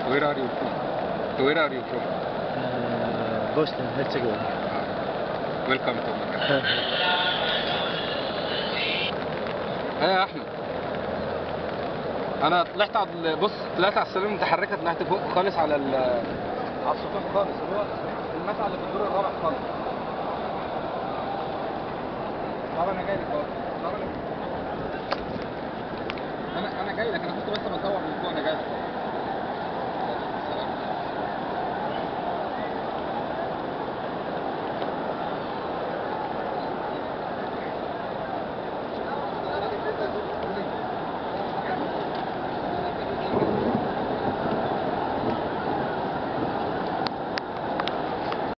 Where are you from? Where are you from? Uh, Bosnia Herzegovina. ويلكم تو مكان ايه يا احمد انا طلعت على ال- بص طلعت على السلم المتحركه طلعت فوق خالص على ال على السطوح خالص اللي هو المسعى اللي في الدور الرابع خالص طب انا جاي لك اهو طب انا انا انا جاي لك انا كنت بس